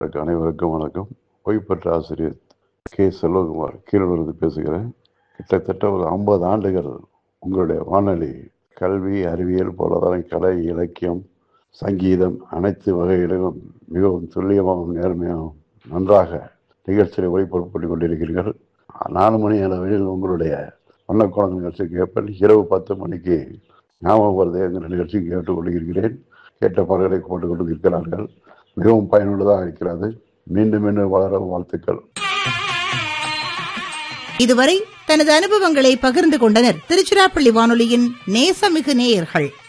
அனைவருக்கும் வணக்கம் ஓய்வு பெற்ற ஆசிரியர் கே செல்வகுமார் கீழூரிலிருந்து பேசுகிறேன் கிட்டத்தட்ட ஒரு ஐம்பது ஆண்டுகள் உங்களுடைய வானொலி கல்வி அறிவியல் பொருளாதாரம் கலை இலக்கியம் சங்கீதம் அனைத்து வகைகளிலும் மிகவும் துல்லியமாகவும் நேர்மையாகவும் நன்றாக நிகழ்ச்சியை ஒளிபரப்பு பண்ணி கொண்டிருக்கிறீர்கள் நாலு மணி அளவில் உங்களுடைய வண்ணக்கோணம் நிகழ்ச்சி கேட்பேன் இரவு பத்து மணிக்கு ஞாபகம் வருது என்கிற நிகழ்ச்சி கேட்டுக் கொண்டிருக்கிறேன் கேட்ட பாடல்களை போட்டுக் கொண்டு இருக்கிறார்கள் மிகவும் பயனுள்ளதாக இருக்கிறது மீண்டும் மீண்டும் வளர வாழ்த்துக்கள் இதுவரை தனது அனுபவங்களை பகிர்ந்து கொண்டனர் திருச்சிராப்பள்ளி வானொலியின் நேசமிகு நேயர்கள்